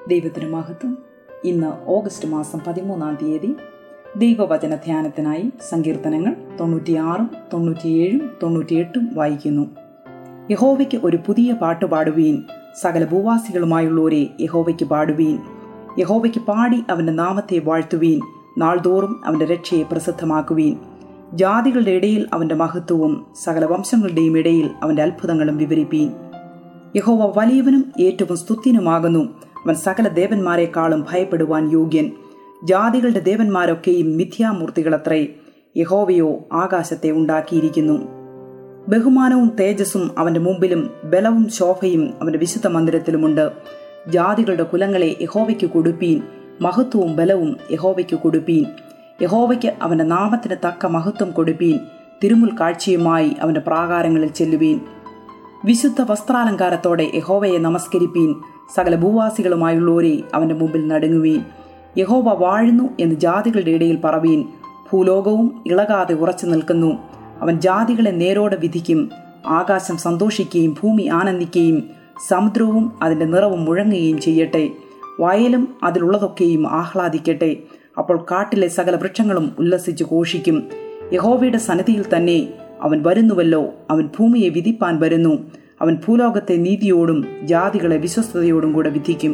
ദൈവത്തിന് മഹത്വം ഇന്ന് ഓഗസ്റ്റ് മാസം പതിമൂന്നാം തീയതി ദൈവവചന ധ്യാനത്തിനായി സങ്കീർത്തനങ്ങൾ തൊണ്ണൂറ്റിയാറും തൊണ്ണൂറ്റിയേഴും തൊണ്ണൂറ്റിയെട്ടും വായിക്കുന്നു യഹോവയ്ക്ക് ഒരു പുതിയ പാട്ട് പാടുവീൻ സകല ഭൂവാസികളുമായുള്ളവരെ യഹോവയ്ക്ക് പാടുവീൻ യഹോവയ്ക്ക് പാടി അവന്റെ നാമത്തെ വാഴ്ത്തുവീൻ നാൾതോറും അവന്റെ രക്ഷയെ പ്രസിദ്ധമാക്കുവീൻ ജാതികളുടെ ഇടയിൽ അവന്റെ മഹത്വവും സകല വംശങ്ങളുടെയും ഇടയിൽ അവന്റെ അത്ഭുതങ്ങളും വിവരിപ്പീൻ യഹോവ വലിയവനും ഏറ്റവും സ്തുത്യനുമാകുന്നു അവൻ സകല ദേവന്മാരെക്കാളും ഭയപ്പെടുവാൻ യോഗ്യൻ ജാതികളുടെ ദേവന്മാരൊക്കെയും മിഥ്യാമൂർത്തികളത്രേ യഹോവയോ ആകാശത്തെ ഉണ്ടാക്കിയിരിക്കുന്നു ബഹുമാനവും തേജസ്സും അവന്റെ മുമ്പിലും ബലവും ശോഭയും അവന്റെ വിശുദ്ധ മന്ദിരത്തിലുമുണ്ട് ജാതികളുടെ കുലങ്ങളെ യഹോവയ്ക്ക് കൊടുപ്പീൻ മഹത്വവും ബലവും യഹോവയ്ക്ക് കൊടുപ്പീൻ യഹോവയ്ക്ക് അവന്റെ നാമത്തിന് തക്ക മഹത്വം കൊടുപ്പീൻ തിരുമുൽ കാഴ്ചയുമായി അവന്റെ പ്രാകാരങ്ങളിൽ ചെല്ലുവീൻ വിശുദ്ധ വസ്ത്രാലങ്കാരത്തോടെ യഹോവയെ നമസ്കരിപ്പീൻ സകല ഭൂവാസികളുമായുള്ളവരെ അവന്റെ മുമ്പിൽ നടുങ്ങുവീൻ യഹോവ വാഴുന്നു എന്ന് ജാതികളുടെ ഇടയിൽ പറവീൻ ഭൂലോകവും ഇളകാതെ ഉറച്ചു നിൽക്കുന്നു അവൻ ജാതികളെ നേരോടെ വിധിക്കും ആകാശം സന്തോഷിക്കുകയും ഭൂമി ആനന്ദിക്കുകയും സമുദ്രവും അതിന്റെ നിറവും മുഴങ്ങുകയും ചെയ്യട്ടെ വയലും അതിലുള്ളതൊക്കെയും ആഹ്ലാദിക്കട്ടെ അപ്പോൾ കാട്ടിലെ സകല വൃക്ഷങ്ങളും ഉല്ലസിച്ചു ഘോഷിക്കും യഹോവയുടെ സന്നിധിയിൽ തന്നെ അവൻ വരുന്നുവല്ലോ അവൻ ഭൂമിയെ വിധിപ്പാൻ വരുന്നു അവൻ ഭൂലോകത്തെ നീതിയോടും ജാതികളെ വിശ്വസ്തയോടും കൂടെ വിധിക്കും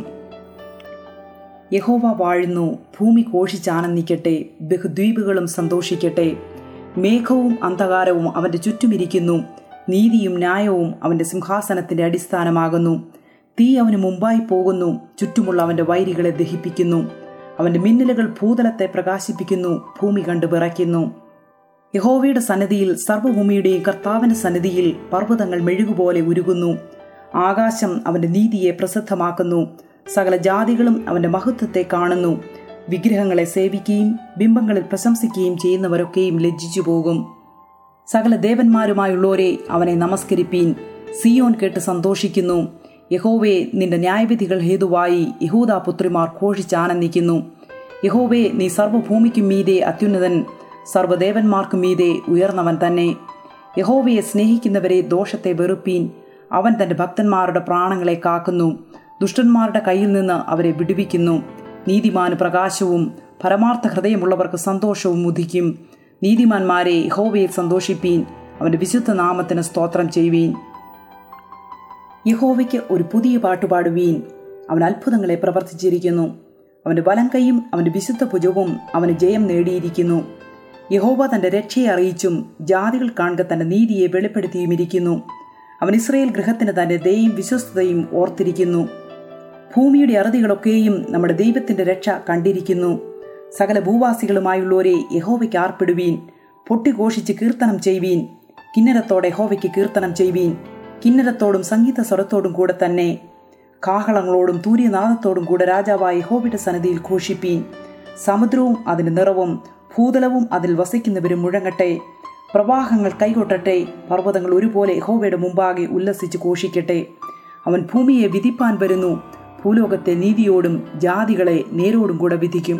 യഹോവ വാഴുന്നു ഭൂമി ഘോഷിച്ചാനന്ദിക്കട്ടെ ബഹുദ്വീപുകളും സന്തോഷിക്കട്ടെ മേഘവും അന്ധകാരവും അവന്റെ ചുറ്റുമിരിക്കുന്നു നീതിയും ന്യായവും അവന്റെ സിംഹാസനത്തിന്റെ അടിസ്ഥാനമാകുന്നു തീ അവന് മുമ്പായി പോകുന്നു ചുറ്റുമുള്ള അവന്റെ വൈരികളെ ദഹിപ്പിക്കുന്നു അവന്റെ മിന്നലുകൾ ഭൂതലത്തെ പ്രകാശിപ്പിക്കുന്നു ഭൂമി കണ്ടു വിറയ്ക്കുന്നു യഹോവയുടെ സന്നിധിയിൽ സർവ്വഭൂമിയുടെയും കർത്താവിന്റെ സന്നിധിയിൽ പർവ്വതങ്ങൾ മെഴുകുപോലെ ഉരുകുന്നു ആകാശം അവന്റെ നീതിയെ പ്രസിദ്ധമാക്കുന്നു സകല ജാതികളും അവന്റെ മഹത്വത്തെ കാണുന്നു വിഗ്രഹങ്ങളെ സേവിക്കുകയും ബിംബങ്ങളിൽ പ്രശംസിക്കുകയും ചെയ്യുന്നവരൊക്കെയും ലജ്ജിച്ചു പോകും സകല ദേവന്മാരുമായുള്ളവരെ അവനെ നമസ്കരിപ്പീൻ സിയോൻ കേട്ട് സന്തോഷിക്കുന്നു യഹോവേ നിന്റെ ന്യായവിധികൾ ഹേതുവായി യഹൂദാ പുത്രിമാർ ഘോഷിച്ചാനന്ദിക്കുന്നു യഹോവേ നീ സർവ്വഭൂമിക്കും മീതെ അത്യുന്നതൻ സർവ്വദേവന്മാർക്കും മീതെ ഉയർന്നവൻ തന്നെ യഹോവയെ സ്നേഹിക്കുന്നവരെ ദോഷത്തെ വെറുപ്പീൻ അവൻ തന്റെ ഭക്തന്മാരുടെ പ്രാണങ്ങളെ കാക്കുന്നു ദുഷ്ടന്മാരുടെ കയ്യിൽ നിന്ന് അവരെ വിടുവിക്കുന്നു നീതിമാന് പ്രകാശവും പരമാർത്ഥ ഹൃദയമുള്ളവർക്ക് സന്തോഷവും ഉദിക്കും നീതിമാന്മാരെ യഹോവയിൽ സന്തോഷിപ്പീൻ അവന്റെ വിശുദ്ധ നാമത്തിന് സ്തോത്രം ചെയ്യുവീൻ യഹോവയ്ക്ക് ഒരു പുതിയ പാട്ടുപാടുവീൻ അവൻ അത്ഭുതങ്ങളെ പ്രവർത്തിച്ചിരിക്കുന്നു അവന്റെ വലം കൈയും അവന്റെ വിശുദ്ധ ഭുജവും അവന് ജയം നേടിയിരിക്കുന്നു യഹോവ തന്റെ രക്ഷയെ അറിയിച്ചും ജാതികൾ കാണുക തന്റെ നീതിയെ വെളിപ്പെടുത്തിയുമിരിക്കുന്നു അവൻ ഇസ്രയേൽ ഗൃഹത്തിന് തന്റെ ദയും വിശ്വസ്തതയും ഓർത്തിരിക്കുന്നു ഭൂമിയുടെ അറുതികളൊക്കെയും നമ്മുടെ ദൈവത്തിന്റെ രക്ഷ കണ്ടിരിക്കുന്നു സകല ഭൂവാസികളുമായുള്ളവരെ യഹോവയ്ക്ക് ആർപ്പിടുവീൻ പൊട്ടിഘോഷിച്ച് കീർത്തനം ചെയ്യുവീൻ കിന്നരത്തോടെ യഹോവയ്ക്ക് കീർത്തനം ചെയ്യുവീൻ കിന്നരത്തോടും സംഗീത സ്വരത്തോടും കൂടെ തന്നെ കാഹളങ്ങളോടും തൂര്യനാദത്തോടും കൂടെ രാജാവായ യഹോവയുടെ സന്നിധിയിൽ ഘോഷിപ്പീൻ സമുദ്രവും അതിന്റെ നിറവും ഭൂതലവും അതിൽ വസിക്കുന്നവരും മുഴങ്ങട്ടെ പ്രവാഹങ്ങൾ കൈകൊട്ടട്ടെ പർവ്വതങ്ങൾ ഒരുപോലെ യഹോവയുടെ മുമ്പാകെ ഉല്ലസിച്ച് ഘോഷിക്കട്ടെ അവൻ ഭൂമിയെ വിധിപ്പാൻ വരുന്നു ഭൂലോകത്തെ നീതിയോടും ജാതികളെ നേരോടും കൂടെ വിധിക്കും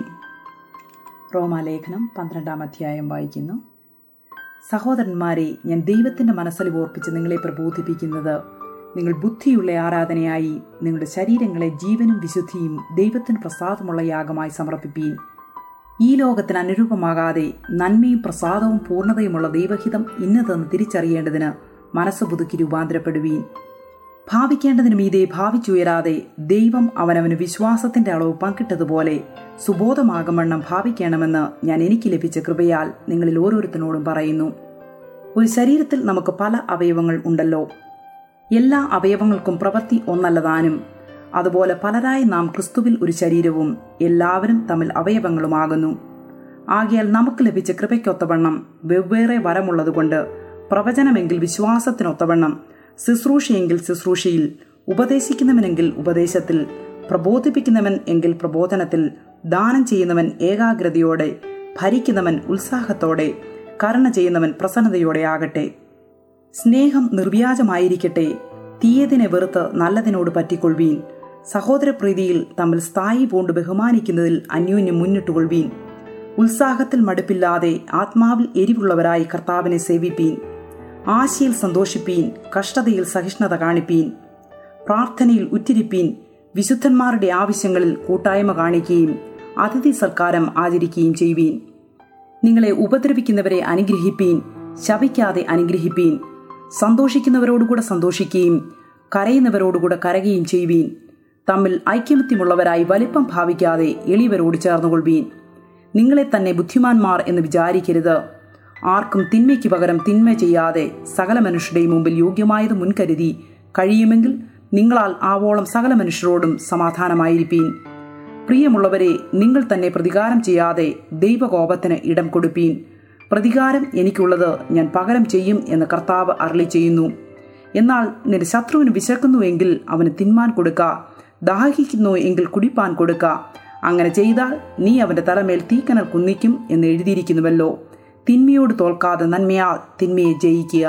റോമാലേഖനം പന്ത്രണ്ടാം അധ്യായം വായിക്കുന്നു സഹോദരന്മാരെ ഞാൻ ദൈവത്തിന്റെ മനസ്സിൽ ഓർപ്പിച്ച് നിങ്ങളെ പ്രബോധിപ്പിക്കുന്നത് നിങ്ങൾ ബുദ്ധിയുള്ള ആരാധനയായി നിങ്ങളുടെ ശരീരങ്ങളെ ജീവനും വിശുദ്ധിയും ദൈവത്തിന് പ്രസാദമുള്ള യാഗമായി സമർപ്പിപ്പീൻ ഈ ലോകത്തിന് അനുരൂപമാകാതെ നന്മയും പ്രസാദവും പൂർണ്ണതയുമുള്ള ദൈവഹിതം ഇന്നതെന്ന് തിരിച്ചറിയേണ്ടതിന് മനസ്സ് പുതുക്കി രൂപാന്തരപ്പെടുവീൻ ഭാവിക്കേണ്ടതിന് മീതെ ഭാവിച്ചുയരാതെ ദൈവം അവനവന് വിശ്വാസത്തിന്റെ അളവ് പങ്കിട്ടതുപോലെ സുബോധമാകമണ്ണം ഭാവിക്കണമെന്ന് ഞാൻ എനിക്ക് ലഭിച്ച കൃപയാൽ നിങ്ങളിൽ ഓരോരുത്തരോടും പറയുന്നു ഒരു ശരീരത്തിൽ നമുക്ക് പല അവയവങ്ങൾ ഉണ്ടല്ലോ എല്ലാ അവയവങ്ങൾക്കും പ്രവൃത്തി ഒന്നല്ലതാനും അതുപോലെ പലരായി നാം ക്രിസ്തുവിൽ ഒരു ശരീരവും എല്ലാവരും തമ്മിൽ അവയവങ്ങളുമാകുന്നു ആകിയാൽ നമുക്ക് ലഭിച്ച കൃപയ്ക്കൊത്തവണ്ണം വെവ്വേറെ വരമുള്ളതുകൊണ്ട് പ്രവചനമെങ്കിൽ വിശ്വാസത്തിനൊത്തവണ്ണം ശുശ്രൂഷയെങ്കിൽ ശുശ്രൂഷയിൽ ഉപദേശിക്കുന്നവനെങ്കിൽ ഉപദേശത്തിൽ പ്രബോധിപ്പിക്കുന്നവൻ എങ്കിൽ പ്രബോധനത്തിൽ ദാനം ചെയ്യുന്നവൻ ഏകാഗ്രതയോടെ ഭരിക്കുന്നവൻ ഉത്സാഹത്തോടെ കരുണ ചെയ്യുന്നവൻ പ്രസന്നതയോടെ ആകട്ടെ സ്നേഹം നിർവ്യാജമായിരിക്കട്ടെ തീയതിനെ വെറുത്ത് നല്ലതിനോട് പറ്റിക്കൊള്ളുവീൻ സഹോദരപ്രീതിയിൽ തമ്മിൽ സ്ഥായി പൂണ്ട് ബഹുമാനിക്കുന്നതിൽ അന്യോന്യം മുന്നിട്ടുകൊള്ളുവീൻ ഉത്സാഹത്തിൽ മടുപ്പില്ലാതെ ആത്മാവിൽ എരിവുള്ളവരായി കർത്താവിനെ സേവിപ്പീൻ ആശയിൽ സന്തോഷിപ്പീൻ കഷ്ടതയിൽ സഹിഷ്ണുത കാണിപ്പീൻ പ്രാർത്ഥനയിൽ ഉറ്റിരിപ്പീൻ വിശുദ്ധന്മാരുടെ ആവശ്യങ്ങളിൽ കൂട്ടായ്മ കാണിക്കുകയും അതിഥി സൽക്കാരം ആചരിക്കുകയും ചെയ്യുവീൻ നിങ്ങളെ ഉപദ്രവിക്കുന്നവരെ അനുഗ്രഹിപ്പീൻ ശപിക്കാതെ അനുഗ്രഹിപ്പീൻ സന്തോഷിക്കുന്നവരോടുകൂടെ സന്തോഷിക്കുകയും കരയുന്നവരോടുകൂടെ കരയുകയും ചെയ്യുവീൻ തമ്മിൽ ഐക്യമത്യമുള്ളവരായി വലിപ്പം ഭാവിക്കാതെ എളിയവരോട് ചേർന്നുകൊള്ളുവീൻ നിങ്ങളെ തന്നെ ബുദ്ധിമാന്മാർ എന്ന് വിചാരിക്കരുത് ആർക്കും തിന്മയ്ക്ക് പകരം തിന്മ ചെയ്യാതെ സകല മനുഷ്യരുടെയും മുമ്പിൽ യോഗ്യമായത് മുൻകരുതി കഴിയുമെങ്കിൽ നിങ്ങളാൽ ആവോളം സകല മനുഷ്യരോടും സമാധാനമായിരിപ്പീൻ പ്രിയമുള്ളവരെ നിങ്ങൾ തന്നെ പ്രതികാരം ചെയ്യാതെ ദൈവകോപത്തിന് ഇടം കൊടുപ്പീൻ പ്രതികാരം എനിക്കുള്ളത് ഞാൻ പകരം ചെയ്യും എന്ന് കർത്താവ് അരളി ചെയ്യുന്നു എന്നാൽ നിന്റെ ശത്രുവിന് വിശക്കുന്നുവെങ്കിൽ അവന് തിന്മാൻ കൊടുക്ക ദാഹിക്കുന്നു എങ്കിൽ കുടിപ്പാൻ കൊടുക്ക അങ്ങനെ ചെയ്താൽ നീ അവന്റെ തലമേൽ തീക്കനൽ കുന്നിക്കും എന്ന് എഴുതിയിരിക്കുന്നുവല്ലോ തിന്മയോട് തോൽക്കാതെ നന്മയാൽ തിന്മയെ ജയിക്കുക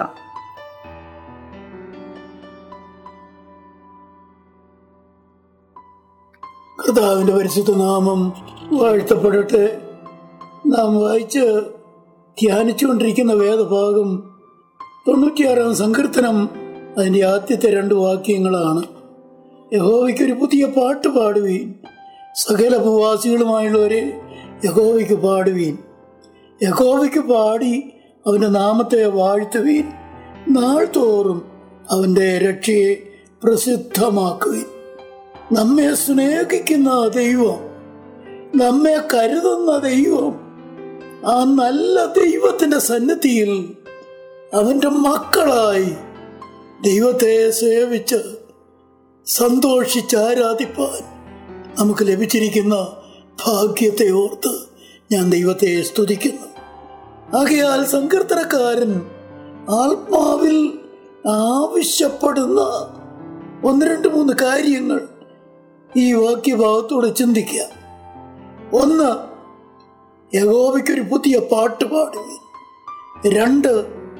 കർത്താവിന്റെ പരിശുദ്ധ നാമം വാഴ്ത്തപ്പെടട്ടെ നാം വായിച്ച് ധ്യാനിച്ചുകൊണ്ടിരിക്കുന്ന വേദഭാഗം തൊണ്ണൂറ്റിയാറാം സങ്കീർത്തനം അതിൻ്റെ ആദ്യത്തെ രണ്ട് വാക്യങ്ങളാണ് യഹോവയ്ക്ക് ഒരു പുതിയ പാട്ട് പാടുവീൻ സകല ഭൂവാസികളുമായുള്ളവരെ യഹോവയ്ക്ക് പാടുവീൻ യഹോവയ്ക്ക് പാടി അവൻ്റെ നാമത്തെ വാഴ്ത്തുവീൻ നാൾ തോറും അവൻ്റെ രക്ഷയെ പ്രസിദ്ധമാക്കുവീൻ നമ്മെ സ്നേഹിക്കുന്ന ദൈവം നമ്മെ കരുതുന്ന ദൈവം ആ നല്ല ദൈവത്തിന്റെ സന്നിധിയിൽ അവന്റെ മക്കളായി ദൈവത്തെ സേവിച്ച് സന്തോഷിച്ച് ആരാധിപ്പാൻ നമുക്ക് ലഭിച്ചിരിക്കുന്ന ഭാഗ്യത്തെ ഓർത്ത് ഞാൻ ദൈവത്തെ സ്തുതിക്കുന്നു ആകയാൽ സങ്കീർത്തനക്കാരൻ ആത്മാവിൽ ആവശ്യപ്പെടുന്ന ഒന്ന് രണ്ട് മൂന്ന് കാര്യങ്ങൾ ഈ വാക്യഭാഗത്തോടെ ചിന്തിക്കുക ഒന്ന് യഹോവയ്ക്കൊരു പുതിയ പാട്ട് പാടുവീൻ രണ്ട്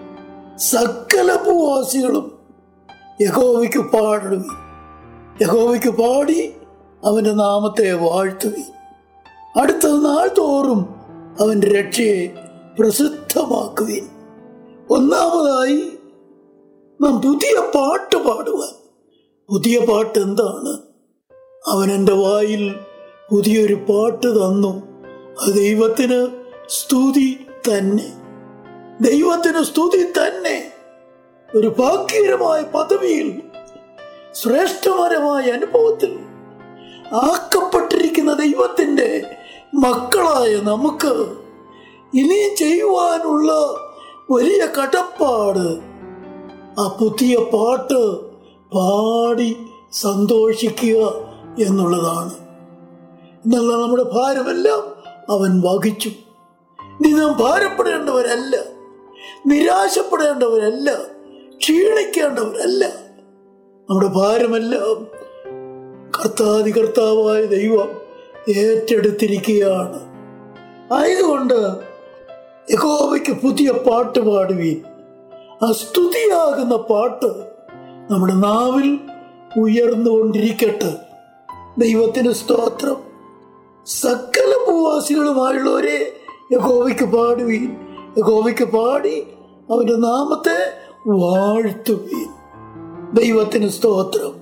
സകല ഭൂവാസികളും യഹോവയ്ക്ക് പാടുവീൻ യഹോവയ്ക്ക് പാടി അവന്റെ നാമത്തെ വാഴ്ത്തുവീൻ അടുത്ത നാൾ തോറും അവന്റെ രക്ഷയെ പ്രസിദ്ധമാക്കുവീൻ ഒന്നാമതായി നാം പുതിയ പാട്ട് പാടുവാൻ പുതിയ പാട്ട് എന്താണ് അവൻ എൻ്റെ വായിൽ പുതിയൊരു പാട്ട് തന്നു അത് ദൈവത്തിന് സ്തുതി തന്നെ ദൈവത്തിന് സ്തുതി തന്നെ ഒരു ഭാഗ്യകരമായ പദവിയിൽ ശ്രേഷ്ഠകരമായ അനുഭവത്തിൽ ആക്കപ്പെട്ടിരിക്കുന്ന ദൈവത്തിൻ്റെ മക്കളായ നമുക്ക് ഇനിയും ചെയ്യുവാനുള്ള വലിയ കടപ്പാട് ആ പുതിയ പാട്ട് പാടി സന്തോഷിക്കുക എന്നുള്ളതാണ് എന്നുള്ള നമ്മുടെ ഭാരമെല്ലാം അവൻ വഹിച്ചു ഇനി നാം ഭാരപ്പെടേണ്ടവരല്ല നിരാശപ്പെടേണ്ടവരല്ല ക്ഷീണിക്കേണ്ടവരല്ല നമ്മുടെ ഭാരമെല്ലാം കർത്താതി കർത്താവായ ദൈവം ഏറ്റെടുത്തിരിക്കുകയാണ് ആയതുകൊണ്ട് യഹോവയ്ക്ക് പുതിയ പാട്ട് പാടുവീൻ ആ സ്തുതിയാകുന്ന പാട്ട് നമ്മുടെ നാവിൽ ഉയർന്നുകൊണ്ടിരിക്കട്ടെ ദൈവത്തിന് സ്തോത്രം സകല ഭൂവാസികളുമായുള്ളവരെ യഹോവയ്ക്ക് പാടുവീൻ യഹോവയ്ക്ക് പാടി അവന്റെ നാമത്തെ വാഴ്ത്തുവീൻ ദൈവത്തിന് സ്തോത്രം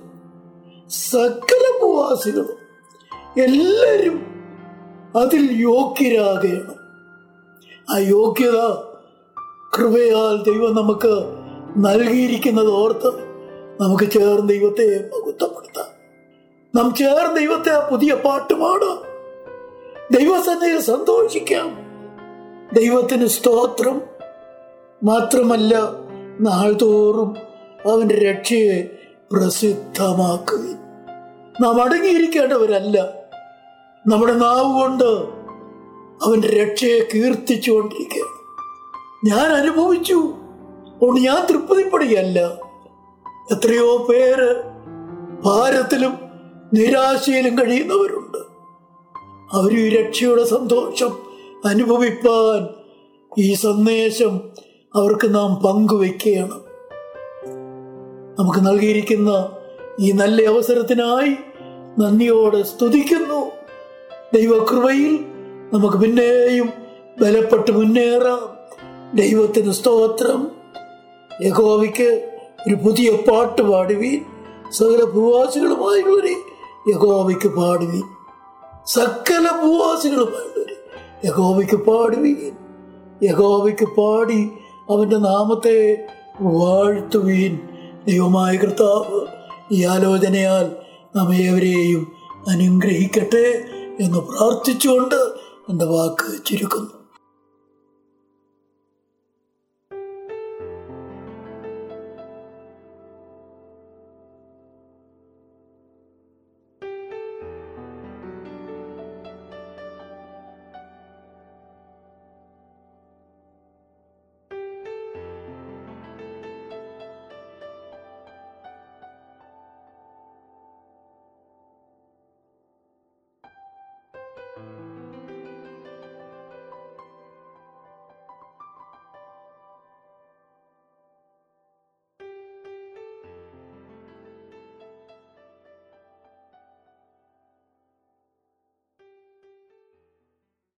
സകല ഭൂവാസികളും എല്ലാവരും അതിൽ യോഗ്യരാകണം ആ യോഗ്യത കൃപയാൽ ദൈവം നമുക്ക് നൽകിയിരിക്കുന്നത് ഓർത്ത് നമുക്ക് ചേർന്ന് ദൈവത്തെ മഹത്വപ്പെടുത്താം നാം ചേർന്ന് ദൈവത്തെ ആ പുതിയ പാട്ട് പാടാം ദൈവസന്നയിൽ സന്തോഷിക്കാം ദൈവത്തിന് സ്തോത്രം മാത്രമല്ല നാൾതോറും അവന്റെ രക്ഷയെ പ്രസിദ്ധമാക്കുകയും നാം അടങ്ങിയിരിക്കേണ്ടവരല്ല നമ്മുടെ നാവ് കൊണ്ട് അവന്റെ രക്ഷയെ കീർത്തിച്ചുകൊണ്ടിരിക്കുകയാണ് ഞാൻ അനുഭവിച്ചു അതുകൊണ്ട് ഞാൻ തൃപ്തിപ്പെടുകയല്ല എത്രയോ പേര് ഭാരത്തിലും നിരാശയിലും കഴിയുന്നവരുണ്ട് അവർ ഈ രക്ഷയുടെ സന്തോഷം അനുഭവിപ്പാൻ ഈ സന്ദേശം അവർക്ക് നാം പങ്കുവെക്കുകയാണ് നമുക്ക് നൽകിയിരിക്കുന്ന ഈ നല്ല അവസരത്തിനായി നന്ദിയോടെ സ്തുതിക്കുന്നു ദൈവകൃപയിൽ നമുക്ക് പിന്നെയും ബലപ്പെട്ട് മുന്നേറാം ദൈവത്തിന് സ്തോത്രം യഹോവയ്ക്ക് ഒരു പുതിയ പാട്ട് പാടുവീൻ സകല ഭൂവാസികളുമായുള്ളവരെ യഹോവയ്ക്ക് പാടുവീൻ സകല ഭൂവാസികളുമായുള്ളവർ യഹോവയ്ക്ക് പാടുവീൻ യഹോവയ്ക്ക് പാടി അവൻ്റെ നാമത്തെ വാഴ്ത്തുവീൻ ദൈവമായ കർത്താവ് ഈ ആലോചനയാൽ നമ്മെ ഏവരെയും അനുഗ്രഹിക്കട്ടെ എന്ന് പ്രാർത്ഥിച്ചുകൊണ്ട് എൻ്റെ വാക്ക് ചുരുക്കുന്നു